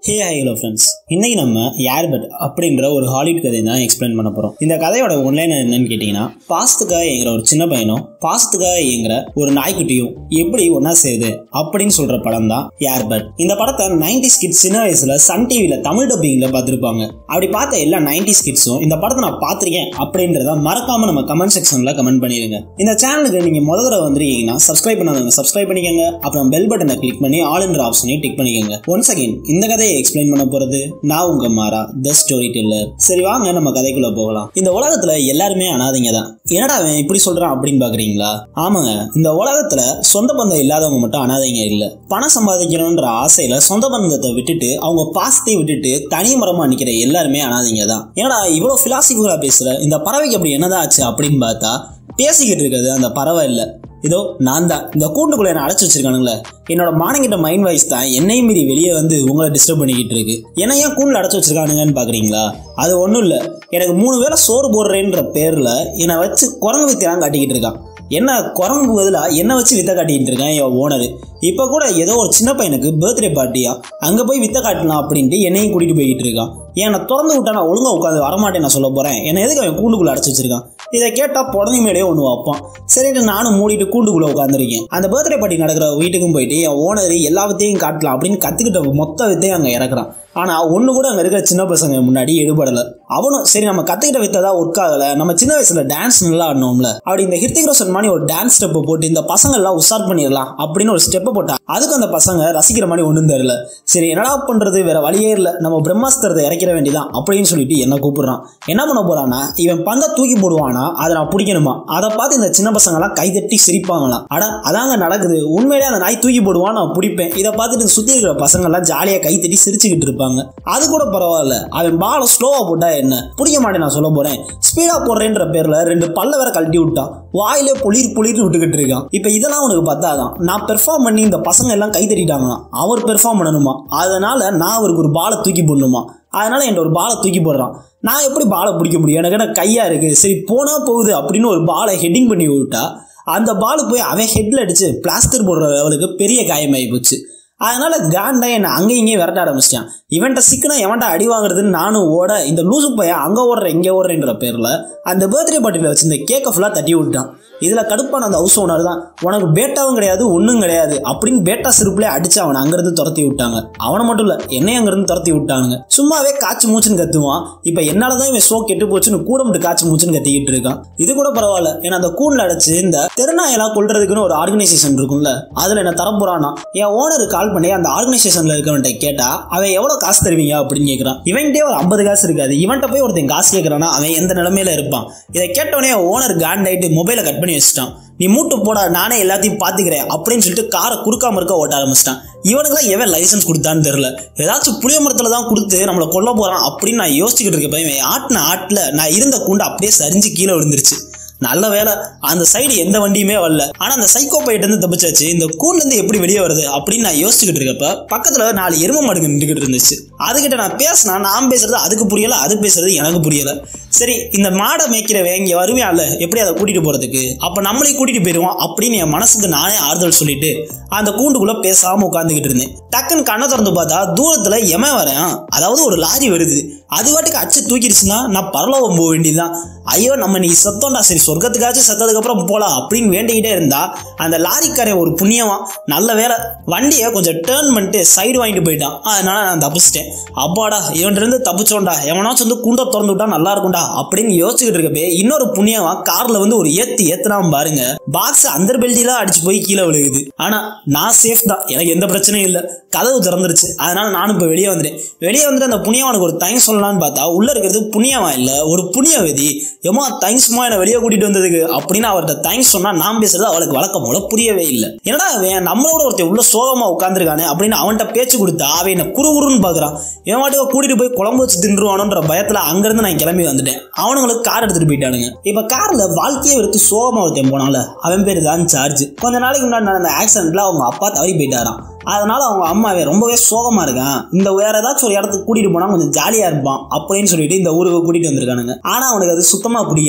hey hello friends இன்னைக்கு நம்ம earbud அப்படின்ற ஒரு ஹாலிவுட் கதையை தான் எக்ஸ்பிளைன் பண்ண போகிறோம் இந்த கதையோட ஒன்லைன் என்னன்னு கேட்டிங்கன்னா பாசத்துக்காக இயங்குற ஒரு சின்ன பையனும் பாசத்துக்காக இயங்குற ஒரு நாய்க்குட்டியும் எப்படி ஒன்றா சேருது அப்படின்னு சொல்கிற படம் தான் ஏர்பட் இந்த படத்தை நைன்டி கிட்ஸ் சின்ன வயசில் சன் டிவியில் தமிழ் டப்பிங்கில் பார்த்துருப்பாங்க அப்படி பார்த்த எல்லா நைன்டி கிட்ஸும் இந்த படத்தை நான் பார்த்துருக்கேன் அப்படின்றத மறக்காம நம்ம கமெண்ட் செக்ஷனில் கமெண்ட் பண்ணிடுங்க இந்த சேனலுக்கு நீங்கள் முத தடவை வந்துருக்கீங்கன்னா சப்ஸ்கிரைப் பண்ணாதவங்க சப்ஸ்கிரைப் பண்ணிக்கோங்க அப்புறம் பெல் பட்டனை கிளிக் பண்ணி ஆல் என்ற ஆப்ஷனையும் டிக் பண்ணிக்கோங்க ஒன்ஸ் அகைன் இந்த கதையை எக்ஸ்பிளைன் பண்ண போறது நான் உங்க மாறா த ஸ்டோரி டெல்லர் சரி வாங்க நம்ம கதைக்குள்ள போகலாம் இந்த உலகத்துல எல்லாருமே அனாதைங்க தான் என்னடா அவன் இப்படி சொல்றான் அப்படின்னு பாக்குறீங்களா ஆமாங்க இந்த உலகத்துல சொந்த பந்தம் இல்லாதவங்க மட்டும் அனாதைங்க இல்ல பணம் சம்பாதிக்கணும்ன்ற ஆசையில சொந்த பந்தத்தை விட்டுட்டு அவங்க பாசத்தை விட்டுட்டு தனி மரமா நிக்கிற எல்லாருமே அனாதைங்க தான் என்னடா இவ்வளவு பிலாசிபிளா பேசுற இந்த பறவைக்கு அப்படி என்னதான் ஆச்சு அப்படின்னு பார்த்தா பேசிக்கிட்டு இருக்கிறது அந்த பறவை இல்ல இதோ நான் தான் இந்த கூண்டுக்குள்ள என்ன அடைச்சு வச்சிருக்கானுங்களே என்னோட மானங்கிட்ட மைண்ட் வாய்ஸ் தான் என்னையும் மீறி வெளியே வந்து உங்களை டிஸ்டர்ப் பண்ணிக்கிட்டு இருக்கு என்ன ஏன் கூண்டில் அடைச்சு வச்சிருக்கானுங்கன்னு பாக்குறீங்களா அது ஒன்றும் இல்லை எனக்கு மூணு வேளை சோறு போடுறேன்ற பேர்ல என்னை வச்சு குரங்கு வித்தியாங்க காட்டிக்கிட்டு இருக்கான் என்ன குரங்கு பதிலாக என்ன வச்சு வித்த காட்டிக்கிட்டு இருக்கேன் என் ஓனர் இப்போ கூட ஏதோ ஒரு சின்ன பையனுக்கு பர்த்டே பார்ட்டியா அங்கே போய் வித்த காட்டலாம் அப்படின்ட்டு என்னையும் கூட்டிகிட்டு போய்கிட்டு இருக்கான் என்னை திறந்து விட்டா நான் ஒழுங்காக உட்காந்து வரமாட்டேன் நான் சொல்ல போகிறேன் என்னை எதுக்கு அவன் கூண்டுக்குள்ளே அடைச்சி வச்சிருக்கான் இதை கேட்டால் புடனி மேலேயே ஒன்று வைப்பான் சரிட்டு நானும் மூடிட்டு கூண்டுக்குள்ளே உட்காந்துருக்கேன் அந்த பர்த்டே பார்ட்டி நடக்கிற வீட்டுக்கும் போயிட்டு என் ஓனர் எல்லா வித்தையும் காட்டலாம் அப்படின்னு கற்றுக்கிட்ட மொத்த வித்தையும் அங்கே இறக்குறான் ஆனால் ஒன்று கூட அங்கே இருக்கிற சின்ன பசங்க முன்னாடி எடுபடலை அவனும் சரி நம்ம கற்றுக்கிட்ட வித்தை தான் ஒர்க் ஆகலை நம்ம சின்ன வயசில் டான்ஸ் நல்லா ஆடணும்ல அப்படி இந்த ஹிருத்திக் ரோஷன் மாதிரி ஒரு டான்ஸ் ஸ்டெப்பை போட்டு இந்த பசங்க எல்லாம் உஷார் பண்ணிடலாம் அப்படின்னு ஒரு ஸ்டெப்பை போட்டா அதுக்கு அந்த பசங்க ரசிக்கிற மாதிரி ஒன்றும் தெரியல சரி என்னடா பண்றது வேற வழியே இல்லை நம்ம பிரம்மாஸ்திரத்தை இறக்கிற வேண்டியதான் அப்படின்னு சொல்லிட்டு என்ன கூப்பிடுறான் என்ன பண்ண போறான்னா இவன் பந்தை தூக்கி போடுவானா அதை நான் பிடிக்கணுமா அதை பார்த்து இந்த சின்ன பசங்க எல்லாம் கைதட்டி சிரிப்பாங்களாம் அட அதாங்க நடக்குது உண்மையிலேயே அந்த நாய் தூக்கி போடுவான் நான் பிடிப்பேன் இதை பார்த்துட்டு சுத்தி இருக்கிற பசங்க எல்லாம் ஜாலியா கைத்தட்டி சிரிச்சுக்கிட்டு இருப்பாங்க அது கூட பரவாயில்ல அவன் பால ஸ்லோவா போட்டா என்ன பிடிக்க மாட்டேன் நான் சொல்ல போறேன் ஸ்பீடா போடுறேன்ற பேர்ல ரெண்டு பல்ல வேற கழட்டி விட்டான் வாயிலே புளிர் புளிர்னு விட்டுக்கிட்டு இருக்கான் இப்ப இதெல்லாம் உனக்கு பார்த்தாதான் நான் பெர்ஃபார்ம் பண்ணி இந்த பசங்க எல்லாம் கை தட்டிட்டாங்களாம் அவர் பெர்ஃபார்ம் பண்ணணுமா அதனால நான் அவருக்கு ஒரு பாலை தூக்கி போடணுமா அதனால என்கிட்ட ஒரு பாலை தூக்கி போடுறான் நான் எப்படி பாலை பிடிக்க முடியும் எனக்கு என்ன கையா இருக்கு சரி போனா போகுது அப்படின்னு ஒரு பாலை ஹெட்டிங் பண்ணி விட்டா அந்த பால் போய் அவன் ஹெட்ல அடிச்சு பிளாஸ்டர் போடுற லெவலுக்கு பெரிய காயமாயி போச்சு அதனால காண்டா என்ன அங்கே இங்கேயும் விரட்ட ஆரம்பிச்சிட்டான் இவன்ட்ட சிக்கனா எவன்ட்ட அடி வாங்குறதுன்னு நானும் ஓட இந்த லூசு பையன் அங்கே ஓடுற இங்கே ஓடுறேன்ற பேரில் அந்த பர்த்டே பார்ட்டியில் வச்சு இந்த கேக்கை ஃபுல்லாக தட்டி விட்டான் இதில் கடுப்பான அந்த ஹவுஸ் ஓனர் தான் உனக்கு பேட்டாவும் கிடையாது ஒன்றும் கிடையாது அப்படின்னு பேட்டா சிறுப்புலேயே அடிச்சு அவனை அங்கேருந்து துரத்தி விட்டாங்க அவனை மட்டும் இல்லை என்னையும் அங்கேருந்து துரத்தி விட்டானுங்க சும்மாவே காய்ச்சி மூச்சுன்னு கத்துவான் இப்போ என்னால தான் இவன் ஷோ கெட்டு போச்சுன்னு கூட மட்டும் காய்ச்சி மூச்சுன்னு கத்திக்கிட்டு இருக்கான் இது கூட பரவாயில்ல ஏன்னா அந்த கூண்டில் அடைச்சு இந்த தெருநாயெல்லாம் கொள்றதுக்குன்னு ஒரு ஆர்கனைசேஷன் இருக்கும்ல அதில் என்ன தரப்போறானா என் ஓனர் கால் பண்ணி அந்த ஆர்கனைசேஷன்ல இருக்கவன்ட்ட கேட்டா அவன் எவ்வளவு காசு தருவீங்க அப்படின்னு கேட்கறான் இவன்கிட்டே ஒரு ஐம்பது காசு இருக்காது இவன்கிட்ட போய் ஒருத்தன் காசு கேட்கறானா அவன் எந்த நிலைமையில இருப்பான் இதை கேட்டவனே ஓனர் காண்டாயிட்டு மொபைலை கட் பண்ணி வச்சுட்டான் நீ மூட்டு போடா நானே எல்லாத்தையும் பாத்துக்கிறேன் அப்படின்னு சொல்லிட்டு காரை குறுக்காம இருக்க ஓட்ட ஆரம்பிச்சிட்டான் இவனுக்குலாம் எவன் லைசன்ஸ் கொடுத்தான்னு தெரியல ஏதாச்சும் புளிய மரத்துல தான் கொடுத்து நம்மளை கொல்ல போறான் அப்படின்னு நான் யோசிச்சுக்கிட்டு இருக்க பையன் ஆட்டின ஆட்டில் நான் இருந்த கூண்டு அப்படியே சரிஞ்சு கீழே விழுந்துருச்சு நல்ல வேலை அந்த சைடு எந்த வண்டியுமே வரல ஆனா அந்த சைக்கோ பையிட்ட இருந்து தப்பிச்சாச்சு இந்த கூண்ல இருந்து எப்படி வெளியே வருது அப்படின்னு நான் யோசிச்சுக்கிட்டு இருக்கப்ப பக்கத்துல நாலு எரும மாடுங்க நின்றுகிட்டு இருந்துச்சு அதுகிட்ட நான் பேசினா நான் பேசுறது அதுக்கு புரியல அது பேசுறது எனக்கு புரியல சரி இந்த மாடை மேய்க்கிறவன் இங்க வருவியா இல்ல எப்படி அதை கூட்டிட்டு போறதுக்கு அப்ப நம்மளையும் கூட்டிட்டு போயிருவோம் அப்படின்னு என் மனசுக்கு நானே ஆறுதல் சொல்லிட்டு அந்த கூண்டுக்குள்ள பேசாம உட்காந்துக்கிட்டு இருந்தேன் டக்குன்னு கண்ணை திறந்து பார்த்தா தூரத்துல எமன் வரேன் அதாவது ஒரு லாரி வருது அது வாட்டுக்கு அச்சு தூக்கிடுச்சுன்னா நான் பரலோகம் போக வேண்டியதுதான் ஐயோ நம்ம நீ சத்தோண்டா சரி சொர்க்கத்துக்காச்சும் சத்ததுக்கு அப்புறம் போலாம் அப்படின்னு வேண்டிக்கிட்டே இருந்தா அந்த லாரிக்காரன் ஒரு புண்ணியமா நல்ல வேலை வண்டியை கொஞ்சம் டேர்ன் பண்ணிட்டு சைடு வாங்கிட்டு போயிட்டான் அதனால நான் தப்பிச்சிட்டேன் அப்பாடா இவன்ட்டு இருந்து தப்பிச்சோண்டா எவனாச்சும் வந்து குண்டை திறந்து விட்டா நல்லா இருக்கும்டா அப்படின்னு யோசிச்சுக்கிட்டு இருக்கப்பே இன்னொரு புண்ணியமா கார்ல வந்து ஒரு ஏத்து ஏத்துனாம பாருங்க பாக்ஸ் அந்த பெல்ட்டிலாம் அடிச்சு போய் கீழே விழுகுது ஆனா நான் சேஃப் தான் எனக்கு எந்த பிரச்சனையும் இல்லை கதவு திறந்துருச்சு அதனால நானும் இப்போ வெளியே வந்துட்டேன் வெளியே வந்துட்டு அந்த புண்ணியவனுக்கு ஒரு தேங்க்ஸ் சொல்லலாம்னு பார்த்தா உள்ள இருக்கிறது புண்ணியவா இல்ல ஒரு புண்ணியவதி ஏமா தேங்க்ஸ்மா என்னை வெளியே கூட்டிட்டு வந்ததுக்கு அப்படின்னு அவர்கிட்ட தேங்க்ஸ் சொன்னா நான் பேசுறது அவளுக்கு வழக்கம் போல புரியவே இல்லை என்னடா அவன் நம்மளோட ஒருத்தன் உள்ள சோகமா உட்காந்துருக்கானே அப்படின்னு அவன்கிட்ட பேச்சு கொடுத்தா அவன் என்ன குறுகுறுன்னு பாக்குறான் இவன் மாட்டுக்கு கூட்டிட்டு போய் குழம்பு வச்சு தின்றுவானோன்ற பயத்துல அங்கிருந்து நான் கிளம்பி வந்துட்டேன் அவனுங்களுக்கு கார் எடுத்துட்டு போயிட்டானுங்க இப்ப கார்ல வாழ்க்கையை வெறுத்து சோகமா ஒருத்தன் போனால அவன் பேரு தான் சார்ஜ் கொஞ்ச நாளைக்கு முன்னாடி நடந்த ஆக்சிடென்ட்ல அவங்க அப்பா தவறி போயிட்டாராம் அதனால அவங்க அம்மாவே ரொம்பவே சோகமா இருக்கான் இந்த வேற ஏதாச்சும் ஒரு இடத்துக்கு கூட்டிட்டு போனா கொஞ்சம் ஜாலியா இருப்பான் அப்படின்னு சொல்லிட்டு இந்த ஊருக்கு கூட்டிட்டு வந்திருக்கானுங்க ஆனா அவனுக்கு அது சுத்தமா பிடிக்கல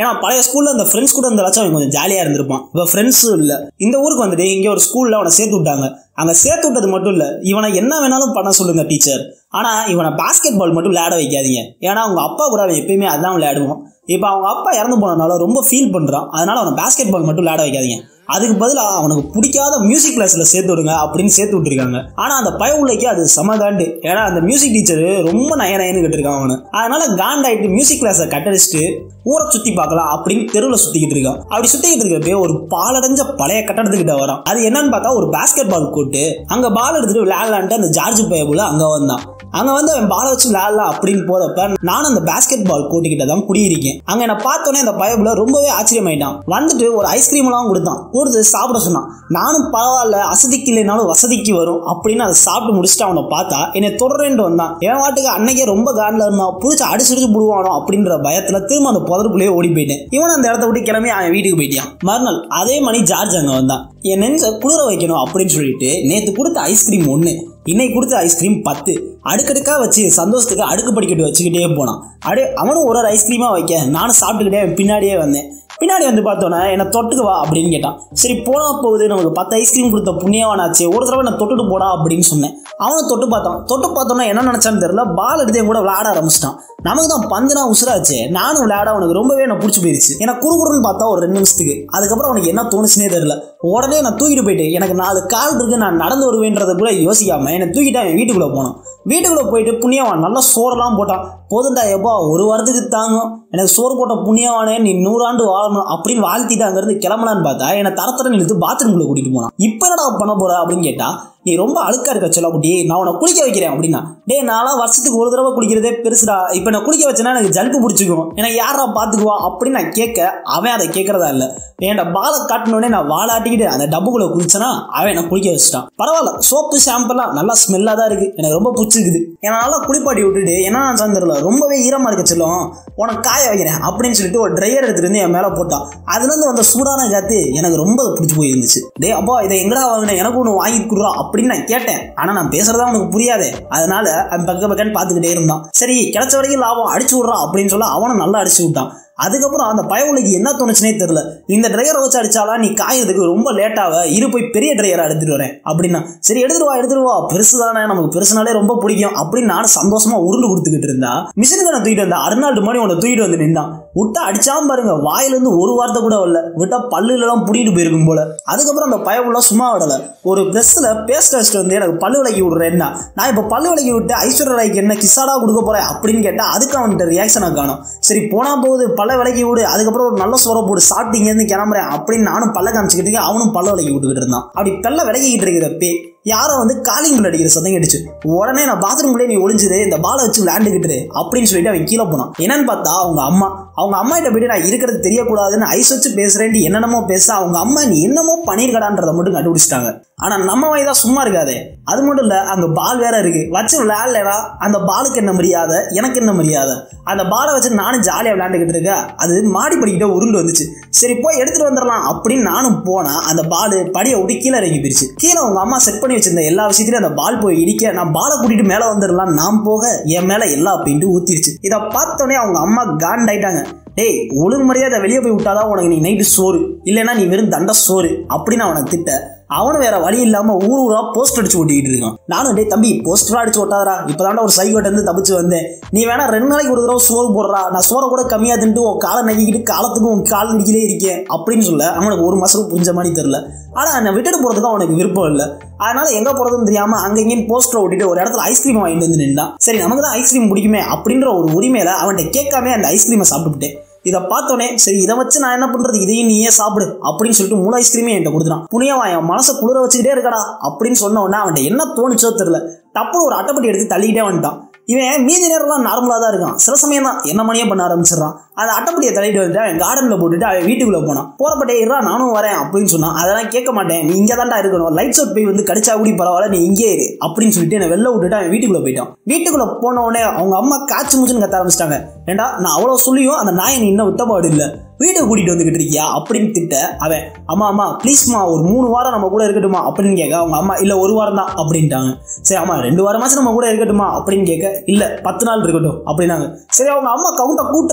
ஏன்னா பழைய ஸ்கூல்ல அந்த ஃப்ரெண்ட்ஸ் கூட இருந்தாச்சும் அவன் கொஞ்சம் ஜாலியா இருந்திருப்பான் இப்போ ஃப்ரெண்ட்ஸும் இல்ல இந்த ஊருக்கு வந்துட்டு இங்க ஒரு ஸ்கூல்ல அவனை சேர்த்து விட்டாங்க அங்க சேர்த்து விட்டது மட்டும் இல்ல இவனை என்ன வேணாலும் பண்ண சொல்லுங்க டீச்சர் ஆனா இவனை பாஸ்கெட் பால் மட்டும் விளையாட வைக்காதீங்க ஏன்னா அவங்க அப்பா கூட அவன் எப்பயுமே அதான் விளையாடுவான் இப்போ அவங்க அப்பா இறந்து போனதுனால ரொம்ப ஃபீல் பண்றான் அதனால அவனை பாஸ்கெட் பால் மட்டும் விளையாட வைக்காதீங்க அதுக்கு பதிலாக அவனுக்கு பிடிக்காத மியூசிக் கிளாஸ்ல சேர்த்து விடுங்க அப்படின்னு சேர்த்து விட்டுருக்காங்க ஆனா அந்த பய உள்ளைக்கு அது செம காண்டு ஏன்னா அந்த மியூசிக் டீச்சர் ரொம்ப நய நயன்னு கேட்டிருக்கான் அவனு அதனால காண்டாயிட்டு மியூசிக் கிளாஸை கட்டடிச்சிட்டு ஊரை சுத்தி பார்க்கலாம் அப்படின்னு தெருவில் சுத்திக்கிட்டு இருக்கான் அப்படி சுத்திக்கிட்டு இருக்கப்பே ஒரு பாலடைஞ்ச பழைய கட்டடத்துக்கிட்ட வரான் அது என்னன்னு பார்த்தா ஒரு பாஸ்கெட் பால் கோட்டு அங்க பால் எடுத்துட்டு விளையாடலான்ட்டு அந்த ஜார்ஜ் பயபுல அங்க வந்தான் அங்க வந்து அவன் பாலை வச்சு விளையாடலாம் அப்படின்னு போறப்ப நானும் அந்த பாஸ்கெட் பால் கோட்டுக்கிட்ட தான் குடியிருக்கேன் அங்க என்ன பார்த்தோன்னே அந்த பயபுல ரொம்பவே ஆச்சரியமாயிட்டான் வந்துட்டு ஒரு ஐஸ்கிரீம் எல்லாம் கொடுத்தான் கொடுத்து சாப்பிட சொன்னான் நானும் பரவாயில்ல அசதிக்கு இல்லைனாலும் வசதிக்கு வரும் அப்படின்னு அதை சாப்பிட்டு முடிச்சுட்டு அவனை பார்த்தா என்னை தொடரேன்ட்டு வந்தான் என் வாட்டுக்கு அன்னைக்கே ரொம்ப காண்டில் இருந்தான் புடிச்சு அடிச்சுடிச்சு புடுவானோ அப்படின்ற பயத்துல திரும்ப அந்த புதருக்குள்ளேயே ஓடி போயிட்டேன் இவன் அந்த இடத்த விட்டு கிளம்பி அவன் வீட்டுக்கு போயிட்டான் மறுநாள் அதே மணி ஜார்ஜ் அங்க வந்தான் என் நெஞ்ச குளிர வைக்கணும் அப்படின்னு சொல்லிட்டு நேத்து கொடுத்த ஐஸ்கிரீம் ஒன்று இன்னைக்கு கொடுத்த ஐஸ்கிரீம் பத்து அடுக்கடுக்கா வச்சு சந்தோஷத்துக்கு அடுக்கு படிக்கட்டு வச்சுக்கிட்டே போனான் அப்படியே அவனும் ஒரு ஒரு ஐஸ்கிரீமா வைக்க நானும் சாப்பிட்டுக்கிட்டே அவன் பின்னாடியே வந்தேன் பின்னாடி வந்து பார்த்தோன்னே என்னை தொட்டுக்கு வா அப்படின்னு கேட்டான் சரி போனா போகுது நமக்கு பத்து ஐஸ்கிரீம் கொடுத்த புண்ணியவானாச்சு ஒரு தடவை நான் தொட்டுட்டு போடா அப்படின்னு சொன்னேன் அவனை தொட்டு பார்த்தான் தொட்டு பார்த்தோன்னா என்ன நினைச்சான்னு தெரியல பால் எடுத்து என் கூட விளையாட ஆரம்பிச்சிட்டான் நமக்கு தான் பந்துனா உசுராச்சு நானும் விளையாட அவனுக்கு ரொம்பவே நான் பிடிச்சி போயிருச்சு எனக்கு குறுகுறுன்னு பார்த்தா ஒரு ரெண்டு நிமிஷத்துக்கு அதுக்கப்புறம் அவனுக்கு என்ன தோணுச்சுனே தெரியல உடனே நான் தூக்கிட்டு போயிட்டு எனக்கு நாலு கால் இருக்கு நான் நடந்து வருவேன்றதை கூட யோசிக்காம என்னை தூக்கிட்டு அவன் வீட்டுக்குள்ள போனான் வீட்டுக்குள்ள போயிட்டு புண்ணியவான் நல்லா சோறெல்லாம் போட்டான் போதுண்டா எப்பா ஒரு வாரத்துக்கு தாங்கும் எனக்கு சோறு போட்ட புண்ணியவானே நீ நூறாண்டு வாழணும் அப்படின்னு வாழ்த்திட்டு அங்கிருந்து கிளம்பலான்னு பார்த்தா என்னை தரத்தர நிறுத்து பாத்ரூம்குள்ள கூட்டிட்டு போனான் இப்போ என்னடா பண்ண போற அப்படின்னு கேட்டா நீ ரொம்ப அழுக்கா இருக்க சொல்ல குட்டி நான் உன்னை குளிக்க வைக்கிறேன் அப்படின்னா டேய் நான்லாம் வருஷத்துக்கு ஒரு தடவை குளிக்கிறதே பெருசுடா இப்போ நான் குளிக்க வச்சேன்னா எனக்கு ஜல்பு பிடிச்சிக்கும் எனக்கு யாரா பார்த்துக்குவா அப்படின்னு நான் கேட்க அவன் அதை கேட்கறதா இல்லை என்கிட்ட பாலை காட்டினோடனே நான் வாழாட்டிக்கிட்டு அந்த டப்புக்குள்ள குளிச்சேன்னா அவன் என்னை குளிக்க வச்சுட்டான் பரவாயில்ல சோப்பு ஷாம்பெல்லாம் நல்லா ஸ்மெல்லாக தான் இருக்கு எனக்கு ரொம்ப பிடிச்சிருக்குது என்னை நல்லா குளிப்பாட்டி விட்டுட்டு என்ன சந்திரல ரொம்பவே ஈரமா இருக்க செல்லும் உனக்கு காய வைக்கிறேன் அப்படின்னு சொல்லிட்டு ஒரு ட்ரையர் எடுத்துட்டு வந்து என் மேல போட்டான் அதுல இருந்து வந்த சூடான காத்து எனக்கு ரொம்ப பிடிச்சி போயிருந்துச்சு டேய் அப்பா இதை எங்கடா வாங்கினேன் எனக்கு ஒன்று வாங்கி கொடுறா அப்படின்னு நான் கேட்டேன் ஆனா நான் பேசுறதா உனக்கு புரியாதே அதனால அவன் பக்க பக்கன்னு பார்த்துக்கிட்டே இருந்தான் சரி கிடைச்ச வரைக்கும் லாபம் அடிச்சு விட்றா அப்படின்னு சொல்ல அவனும் நல்லா அடிச்சு விட்டான் அதுக்கப்புறம் அந்த பயவுலைக்கு என்ன தோணுச்சுனே தெரியல இந்த டிரைவரை வச்சு அடிச்சாலா நீ காயறதுக்கு ரொம்ப லேட்டாக இரு போய் பெரிய டிரைவரை எடுத்துட்டு வரேன் அப்படின்னா சரி எடுத்துட்டு வா எடுத்துட்டு வா பெருசு தானே நமக்கு பெருசுனாலே ரொம்ப பிடிக்கும் அப்படின்னு நானும் சந்தோஷமா உருண்டு கொடுத்துக்கிட்டு இருந்தா மிஷின் கண்ணை தூக்கிட்டு வந்தா அருணாட்டு மாதிரி உன்னை தூக்கிட்டு வந்து நின்றான் விட்டா அடிச்சாம பாருங்க வாயிலிருந்து ஒரு வார்த்தை கூட வரல விட்டா பல்லுல எல்லாம் புடிட்டு போயிருக்கும் போல அதுக்கப்புறம் அந்த பயவுள்ள சும்மா விடல ஒரு பிரஸ்ல பேஸ்ட் வச்சுட்டு வந்து எனக்கு பல்லு விலக்கி விடுறேன்னா நான் இப்போ பல்லு விலக்கி விட்டு ஐஸ்வர்யா ராய்க்கு என்ன கிசாடா கொடுக்க போறேன் அப்படின்னு கேட்டா அதுக்கு அவன்கிட்ட ரியாக்ஷனாக காணும் சரி போனா போகுது பல்ல விலக்கி விடு அதுக்கப்புறம் ஒரு நல்ல சோற போடு சாப்பிட்டு இங்கேருந்து கிளம்புறேன் அப்படின்னு நானும் பல்ல காமிச்சுக்கிட்டு இருக்கேன், அவனும் பல்ல விலக்கி விட்டுக்கிட்டு இருந்தான் அப்படி பல்ல விலகிக்கிட்டு இருக்கிறப்பே யாரோ வந்து காலிங் பில் அடிக்கிற சத்தம் கேட்டுச்சு உடனே நான் பாத்ரூம்குள்ளே நீ ஒளிஞ்சிரு இந்த பாலை வச்சு விளையாண்டுக்கிட்டு இரு அப்படின்னு சொல்லிட்டு அவன் கீழே போனான் என்னன்னு பார்த்தா அவங்க அம்மா அவங்க அம்மா கிட்ட போயிட்டு நான் இருக்கிறது தெரியக்கூடாதுன்னு ஐஸ் வச்சு பேசுறேன்ட்டு என்னென்னமோ பேச அவங்க அம்மா நீ என்னமோ பண்ணிருக்கடான்றதை மட்டும் கண்டுபிடிச்சிட்டாங்க ஆனா நம்ம வயதா சும்மா இருக்காதே அது மட்டும் இல்ல அங்க பால் வேற இருக்கு வச்சு விளையாடலடா அந்த பாலுக்கு என்ன மரியாதை எனக்கு என்ன மரியாதை அந்த பாலை வச்சு நானும் ஜாலியா விளையாண்டுக்கிட்டு இருக்கேன் அது மாடி படிக்கிட்ட உருண்டு வந்துச்சு சரி போய் எடுத்துட்டு வந்துடலாம் அப்படின்னு நானும் போனா அந்த பால் படியை விட்டு கீழே இறங்கி போயிருச்சு கீழே உங்க அம்மா செட் பண்ணி வச்சிருந்த எல்லா விஷயத்திலயும் அந்த பால் போய் இடிக்க நான் பாலை கூட்டிட்டு மேல வந்துடலாம் நான் போக என் மேல எல்லா பெயிண்ட்டும் ஊத்திருச்சு இதை பார்த்தோன்னே அவங்க அம்மா காண்டாயிட்டாங்க டேய் ஒழுங்கு மரியாதை வெளியே போய் விட்டாதான் உனக்கு நீ நைட்டு சோறு இல்லைன்னா நீ வெறும் தண்ட சோறு அப்படின்னு அவனை திட்ட அவனும் வேற வழி இல்லாம ஊர் ஊரா போஸ்ட் அடிச்சு ஓட்டிக்கிட்டு இருக்கான் நானும் டேய் தம்பி போஸ்டரா அடிச்சு ஓட்டாதடா இப்பதான்டா ஒரு சைக்கோட்ட இருந்து தப்பிச்சு வந்தேன் நீ வேணா ரெண்டு நாளைக்கு ஒரு தடவை சோறு போடுறா நான் சோறை கூட கம்மியா தின்ட்டு உன் காலை நக்கிக்கிட்டு காலத்துக்கு உன் கால் நடிக்கலே இருக்கேன் அப்படின்னு சொல்ல அவனுக்கு ஒரு மாசம் புரிஞ்ச மாதிரி தெரியல ஆனா என்னை விட்டுட்டு போறதுக்கு அவனுக்கு விருப்பம் இல்லை அதனால எங்க போறதுன்னு தெரியாம அங்க இங்கேயும் போஸ்டர் ஓட்டிட்டு ஒரு இடத்துல ஐஸ்கிரீம் வாங்கிட்டு வந்து நின்றான் சரி நமக்கு தான் ஐஸ்கிரீம் பிடிக்குமே அப்படின்ற ஒரு உரிமையில அவன்கிட்ட கேட்காம அந்த ஐஸ்கிரீமை சாப்பிட்டுட்டேன் இதை பார்த்தோன்னே சரி இதை வச்சு நான் என்ன பண்றது இதையும் நீயே சாப்பிடு அப்படின்னு சொல்லிட்டு மூணு ஐஸ்கிரீமே என்கிட்ட கொடுத்துட்டான் புனியவா என் மனசை குளிர வச்சுக்கிட்டே இருக்கடா அப்படின்னு சொன்ன உடனே அவன்கிட்ட என்ன தோணுச்சோ தெரியல டப்புனு ஒரு அட்டைப்பட்டி எடுத்து தள்ளிக்கிட்டே வந்துட்டான் இவன் மீதி நேரம்லாம் நார்மலாக தான் இருக்கான் சில சமயம் தான் என்ன மணியே பண்ண ஆரம்பிச்சிடறான் அந்த அட்டைப்பட்டியை தள்ளிட்டு வந்துட்டு அவன் கார்டனில் போட்டுட்டு அவன் வீட்டுக்குள்ளே போனான் போறப்பட்டே இருறா நானும் வரேன் அப்படின்னு சொன்னான் அதெல்லாம் கேட்க மாட்டேன் நீ இங்கே தான்டா இருக்கணும் லைட்ஸ் அவுட் போய் வந்து கடிச்சா கூடி பரவாயில்ல நீ இங்கே இரு அப்படின்னு சொல்லிட்டு என்னை வெளில விட்டுட்டு அவன் வீட்டுக்குள்ளே போயிட்டான் வீட்டுக்குள்ளே போன உடனே அவங்க அம்மா காய்ச்சி மூச்சுன்னு கத்த ஆரம்பிச்சிட்டாங்க ஏண்டா நான் அவ்வளோ சொல்லியும் அந்த நாயை நீ இன்னும் விட்டபாடு இல்லை வீட்டுக்கு கூட்டிட்டு வந்துகிட்டு இருக்கியா அப்படின்னு திட்ட அவன் அம்மா அம்மா ப்ளீஸ்மா ஒரு மூணு வாரம் நம்ம கூட இருக்கட்டுமா அப்படின்னு கேட்க அவங்க அம்மா இல்ல ஒரு வாரம் தான் அப்படின்ட்டாங்க சரி அம்மா ரெண்டு வாரமாச்சும் நம்ம கூட இருக்கட்டுமா அப்படின்னு கேட்க இல்ல பத்து நாள் இருக்கட்டும் அப்படின்னாங்க சரி அவங்க அம்மா கவுண்டை கூட்டுறாங்க நம்ம